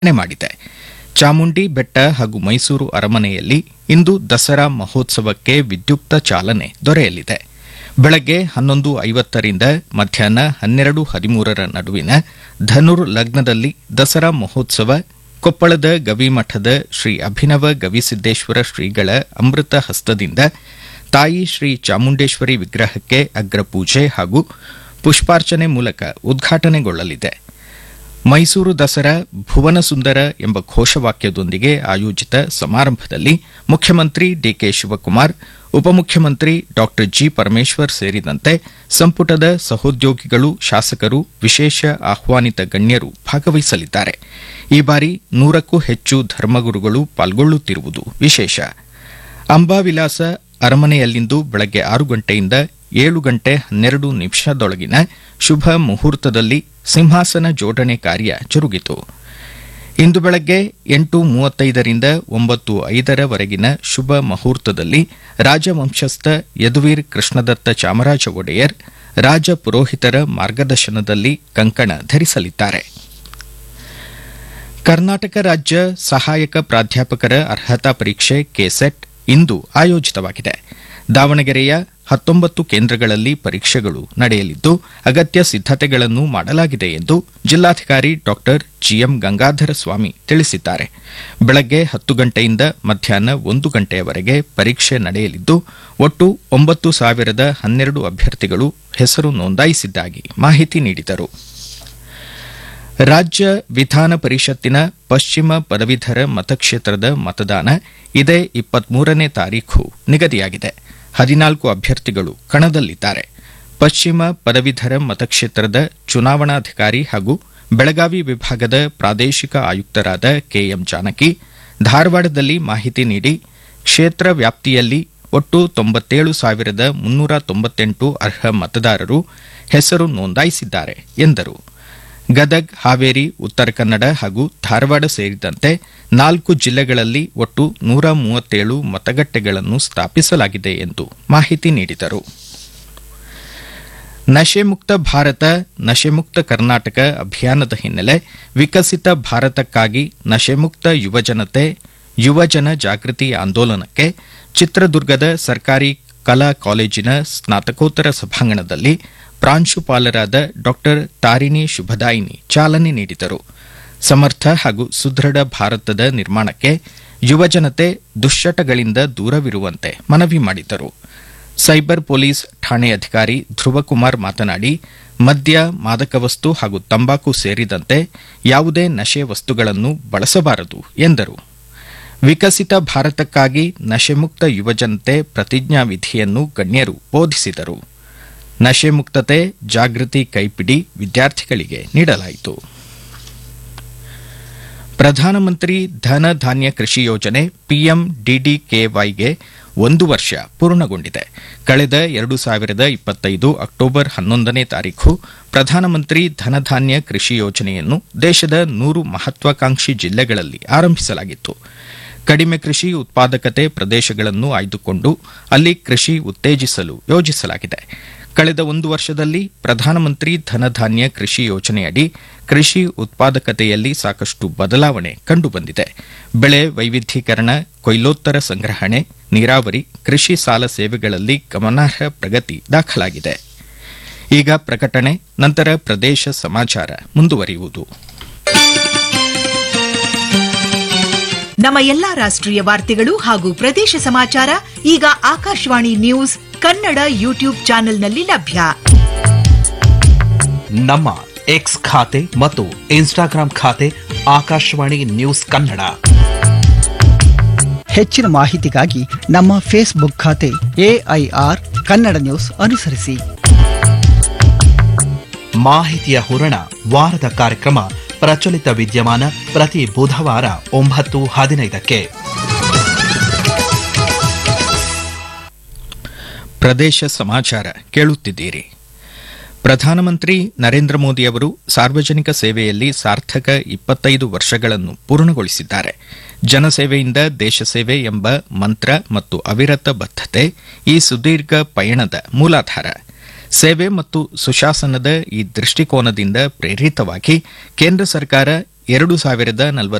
ಘೋಷಣೆ ಮಾಡಿದೆ ಚಾಮುಂಡಿ ಬೆಟ್ಟ ಹಾಗೂ ಮೈಸೂರು ಅರಮನೆಯಲ್ಲಿ ಇಂದು ದಸರಾ ಮಹೋತ್ಸವಕ್ಕೆ ವಿದ್ಯುಕ್ತ ಚಾಲನೆ ದೊರೆಯಲಿದೆ ಬೆಳಗ್ಗೆ ಹನ್ನೊಂದು ಐವತ್ತರಿಂದ ಮಧ್ಯಾಹ್ನ ಹನ್ನೆರಡು ಹದಿಮೂರರ ನಡುವಿನ ಧನುರ್ ಲಗ್ನದಲ್ಲಿ ದಸರಾ ಮಹೋತ್ಸವ ಕೊಪ್ಪಳದ ಗವಿಮಠದ ಶ್ರೀ ಅಭಿನವ ಗವಿಸಿದ್ದೇಶ್ವರ ಶ್ರೀಗಳ ಅಮೃತ ಹಸ್ತದಿಂದ ತಾಯಿ ಶ್ರೀ ಚಾಮುಂಡೇಶ್ವರಿ ವಿಗ್ರಹಕ್ಕೆ ಅಗ್ರಪೂಜೆ ಹಾಗೂ ಪುಷ್ಪಾರ್ಚನೆ ಮೂಲಕ ಉದ್ಘಾಟನೆಗೊಳ್ಳಲಿದೆ ಮೈಸೂರು ದಸರಾ ಭುವನ ಸುಂದರ ಎಂಬ ಘೋಷವಾಕ್ಯದೊಂದಿಗೆ ಆಯೋಜಿತ ಸಮಾರಂಭದಲ್ಲಿ ಮುಖ್ಯಮಂತ್ರಿ ಡಿಕೆ ಶಿವಕುಮಾರ್ ಉಪಮುಖ್ಯಮಂತ್ರಿ ಡಾ ಜಿ ಪರಮೇಶ್ವರ್ ಸೇರಿದಂತೆ ಸಂಪುಟದ ಸಹೋದ್ಯೋಗಿಗಳು ಶಾಸಕರು ವಿಶೇಷ ಆಹ್ವಾನಿತ ಗಣ್ಯರು ಭಾಗವಹಿಸಲಿದ್ದಾರೆ ಈ ಬಾರಿ ನೂರಕ್ಕೂ ಹೆಚ್ಚು ಧರ್ಮಗುರುಗಳು ಪಾಲ್ಗೊಳ್ಳುತ್ತಿರುವುದು ವಿಶೇಷ ಅಂಬಾವಿಲಾಸ ಅರಮನೆಯಲ್ಲಿಂದು ಬೆಳಗ್ಗೆ ಆರು ಗಂಟೆಯಿಂದ ಏಳು ಗಂಟೆ ಹನ್ನೆರಡು ನಿಮಿಷದೊಳಗಿನ ಶುಭ ಮುಹೂರ್ತದಲ್ಲಿ ಸಿಂಹಾಸನ ಜೋಡಣೆ ಕಾರ್ಯ ಜರುಗಿತು ಇಂದು ಬೆಳಗ್ಗೆ ಎಂಟು ಮೂವತ್ತೈದರಿಂದ ಒಂಬತ್ತು ಐದರವರೆಗಿನ ಶುಭ ಮುಹೂರ್ತದಲ್ಲಿ ರಾಜವಂಶಸ್ಥ ಯದುವೀರ್ ಕೃಷ್ಣದತ್ತ ಚಾಮರಾಜ ಒಡೆಯರ್ ರಾಜ ಪುರೋಹಿತರ ಮಾರ್ಗದರ್ಶನದಲ್ಲಿ ಕಂಕಣ ಧರಿಸಲಿದ್ದಾರೆ ಕರ್ನಾಟಕ ರಾಜ್ಯ ಸಹಾಯಕ ಪ್ರಾಧ್ಯಾಪಕರ ಅರ್ಹತಾ ಪರೀಕ್ಷೆ ಕೆಸೆಟ್ ಇಂದು ಆಯೋಜಿತವಾಗಿದೆ ದಾವಣಗೆರೆಯ ಹತ್ತೊಂಬತ್ತು ಕೇಂದ್ರಗಳಲ್ಲಿ ಪರೀಕ್ಷೆಗಳು ನಡೆಯಲಿದ್ದು ಅಗತ್ಯ ಸಿದ್ದತೆಗಳನ್ನು ಮಾಡಲಾಗಿದೆ ಎಂದು ಜಿಲ್ಲಾಧಿಕಾರಿ ಡಾ ಜಿಎಂ ಗಂಗಾಧರ ಸ್ವಾಮಿ ತಿಳಿಸಿದ್ದಾರೆ ಬೆಳಗ್ಗೆ ಹತ್ತು ಗಂಟೆಯಿಂದ ಮಧ್ಯಾಹ್ನ ಒಂದು ಗಂಟೆಯವರೆಗೆ ಪರೀಕ್ಷೆ ನಡೆಯಲಿದ್ದು ಒಟ್ಟು ಒಂಬತ್ತು ಸಾವಿರದ ಹನ್ನೆರಡು ಅಭ್ಯರ್ಥಿಗಳು ಹೆಸರು ನೋಂದಾಯಿಸಿದ್ದಾಗಿ ಮಾಹಿತಿ ನೀಡಿದರು ರಾಜ್ಯ ವಿಧಾನ ಪರಿಷತ್ತಿನ ಪಶ್ಚಿಮ ಪದವೀಧರ ಮತಕ್ಷೇತ್ರದ ಮತದಾನ ಇದೇ ಇಪ್ಪತ್ಮೂರನೇ ತಾರೀಖು ನಿಗದಿಯಾಗಿದೆ ಹದಿನಾಲ್ಕು ಅಭ್ಯರ್ಥಿಗಳು ಕಣದಲ್ಲಿದ್ದಾರೆ ಪಶ್ಚಿಮ ಪದವೀಧರ ಮತಕ್ಷೇತ್ರದ ಚುನಾವಣಾಧಿಕಾರಿ ಹಾಗೂ ಬೆಳಗಾವಿ ವಿಭಾಗದ ಪ್ರಾದೇಶಿಕ ಆಯುಕ್ತರಾದ ಕೆಎಂ ಜಾನಕಿ ಧಾರವಾಡದಲ್ಲಿ ಮಾಹಿತಿ ನೀಡಿ ಕ್ಷೇತ್ರ ವ್ಯಾಪ್ತಿಯಲ್ಲಿ ಒಟ್ಟು ತೊಂಬತ್ತೇಳು ಸಾವಿರದ ಮುನ್ನೂರ ತೊಂಬತ್ತೆಂಟು ಅರ್ಹ ಮತದಾರರು ಹೆಸರು ನೋಂದಾಯಿಸಿದ್ದಾರೆ ಎಂದರು ಗದಗ್ ಹಾವೇರಿ ಉತ್ತರ ಕನ್ನಡ ಹಾಗೂ ಧಾರವಾಡ ಸೇರಿದಂತೆ ನಾಲ್ಕು ಜಿಲ್ಲೆಗಳಲ್ಲಿ ಒಟ್ಟು ನೂರ ಮೂವತ್ತೇಳು ಮತಗಟ್ಟೆಗಳನ್ನು ಸ್ಥಾಪಿಸಲಾಗಿದೆ ಎಂದು ಮಾಹಿತಿ ನೀಡಿದರು ನಶೆಮುಕ್ತ ಭಾರತ ನಶೆಮುಕ್ತ ಕರ್ನಾಟಕ ಅಭಿಯಾನದ ಹಿನ್ನೆಲೆ ವಿಕಸಿತ ಭಾರತಕ್ಕಾಗಿ ನಶೆಮುಕ್ತ ಯುವಜನತೆ ಯುವಜನ ಜಾಗೃತಿ ಆಂದೋಲನಕ್ಕೆ ಚಿತ್ರದುರ್ಗದ ಸರ್ಕಾರಿ ಕಲಾ ಕಾಲೇಜಿನ ಸ್ನಾತಕೋತ್ತರ ಸಭಾಂಗಣದಲ್ಲಿ ಪ್ರಾಂಶುಪಾಲರಾದ ಡಾ ತಾರಿಣಿ ಶುಭದಾಯಿನಿ ಚಾಲನೆ ನೀಡಿದರು ಸಮರ್ಥ ಹಾಗೂ ಸುದೃಢ ಭಾರತದ ನಿರ್ಮಾಣಕ್ಕೆ ಯುವಜನತೆ ದುಶ್ಚಟಗಳಿಂದ ದೂರವಿರುವಂತೆ ಮನವಿ ಮಾಡಿದರು ಸೈಬರ್ ಪೊಲೀಸ್ ಠಾಣೆ ಅಧಿಕಾರಿ ಧ್ರುವಕುಮಾರ್ ಮಾತನಾಡಿ ಮದ್ಯ ಮಾದಕ ವಸ್ತು ಹಾಗೂ ತಂಬಾಕು ಸೇರಿದಂತೆ ಯಾವುದೇ ನಶೆ ವಸ್ತುಗಳನ್ನು ಬಳಸಬಾರದು ಎಂದರು ವಿಕಸಿತ ಭಾರತಕ್ಕಾಗಿ ನಶೆಮುಕ್ತ ಯುವಜನತೆ ಪ್ರತಿಜ್ಞಾವಿಧಿಯನ್ನು ಗಣ್ಯರು ಬೋಧಿಸಿದರು ನಶೆ ಮುಕ್ತತೆ ಜಾಗೃತಿ ಕೈಪಿಡಿ ವಿದ್ಯಾರ್ಥಿಗಳಿಗೆ ನೀಡಲಾಯಿತು ಪ್ರಧಾನಮಂತ್ರಿ ಧನ ಧಾನ್ಯ ಕೃಷಿ ಯೋಜನೆ ಪಿಎಂ ಡಿಡಿಕೆವೈಗೆ ಒಂದು ವರ್ಷ ಪೂರ್ಣಗೊಂಡಿದೆ ಕಳೆದ ಎರಡು ಸಾವಿರದ ಇಪ್ಪತ್ತೈದು ಅಕ್ಟೋಬರ್ ಹನ್ನೊಂದನೇ ತಾರೀಖು ಪ್ರಧಾನಮಂತ್ರಿ ಧನಧಾನ್ಯ ಕೃಷಿ ಯೋಜನೆಯನ್ನು ದೇಶದ ನೂರು ಮಹತ್ವಾಕಾಂಕ್ಷಿ ಜಿಲ್ಲೆಗಳಲ್ಲಿ ಆರಂಭಿಸಲಾಗಿತ್ತು ಕಡಿಮೆ ಕೃಷಿ ಉತ್ಪಾದಕತೆ ಪ್ರದೇಶಗಳನ್ನು ಆಯ್ದುಕೊಂಡು ಅಲ್ಲಿ ಕೃಷಿ ಉತ್ತೇಜಿಸಲು ಯೋಜಿಸಲಾಗಿದೆ ಕಳೆದ ಒಂದು ವರ್ಷದಲ್ಲಿ ಪ್ರಧಾನಮಂತ್ರಿ ಧನಧಾನ್ಯ ಕೃಷಿ ಯೋಜನೆಯಡಿ ಕೃಷಿ ಉತ್ಪಾದಕತೆಯಲ್ಲಿ ಸಾಕಷ್ಟು ಬದಲಾವಣೆ ಕಂಡುಬಂದಿದೆ ಬೆಳೆ ವೈವಿಧ್ಯೀಕರಣ ಕೊಯ್ಲೋತ್ತರ ಸಂಗ್ರಹಣೆ ನೀರಾವರಿ ಕೃಷಿ ಸಾಲ ಸೇವೆಗಳಲ್ಲಿ ಗಮನಾರ್ಹ ಪ್ರಗತಿ ದಾಖಲಾಗಿದೆ ಈಗ ಪ್ರಕಟಣೆ ನಂತರ ಪ್ರದೇಶ ಸಮಾಚಾರ ಮುಂದುವರಿಯುವುದು ನಮ್ಮ ಎಲ್ಲಾ ರಾಷ್ಟ್ರೀಯ ವಾರ್ತೆಗಳು ಹಾಗೂ ಪ್ರದೇಶ ಸಮಾಚಾರ ಈಗ ಆಕಾಶವಾಣಿ ನ್ಯೂಸ್ ಕನ್ನಡ ಯೂಟ್ಯೂಬ್ ಚಾನೆಲ್ನಲ್ಲಿ ಲಭ್ಯ ನಮ್ಮ ಎಕ್ಸ್ ಖಾತೆ ಮತ್ತು ಇನ್ಸ್ಟಾಗ್ರಾಂ ಖಾತೆ ಆಕಾಶವಾಣಿ ನ್ಯೂಸ್ ಕನ್ನಡ ಹೆಚ್ಚಿನ ಮಾಹಿತಿಗಾಗಿ ನಮ್ಮ ಫೇಸ್ಬುಕ್ ಖಾತೆ ಎಐಆರ್ ಕನ್ನಡ ನ್ಯೂಸ್ ಅನುಸರಿಸಿ ಮಾಹಿತಿಯ ಹೂರಣ ವಾರದ ಕಾರ್ಯಕ್ರಮ ಪ್ರಚಲಿತ ವಿದ್ಯಮಾನ ಪ್ರತಿ ಬುಧವಾರ ಒಂಬತ್ತು ಹದಿನೈದಕ್ಕೆ ಪ್ರದೇಶ ಸಮಾಚಾರ ಕೇಳುತ್ತಿದ್ದೀರಿ ಪ್ರಧಾನಮಂತ್ರಿ ನರೇಂದ್ರ ಮೋದಿ ಅವರು ಸಾರ್ವಜನಿಕ ಸೇವೆಯಲ್ಲಿ ಸಾರ್ಥಕ ಇಪ್ಪತ್ತೈದು ವರ್ಷಗಳನ್ನು ಪೂರ್ಣಗೊಳಿಸಿದ್ದಾರೆ ಜನಸೇವೆಯಿಂದ ದೇಶ ಸೇವೆ ಎಂಬ ಮಂತ್ರ ಮತ್ತು ಅವಿರತ ಬದ್ಧತೆ ಈ ಸುದೀರ್ಘ ಪಯಣದ ಮೂಲಾಧಾರ ಸೇವೆ ಮತ್ತು ಸುಶಾಸನದ ಈ ದೃಷ್ಟಿಕೋನದಿಂದ ಪ್ರೇರಿತವಾಗಿ ಕೇಂದ್ರ ಸರ್ಕಾರ ಎರಡು ಸಾವಿರದ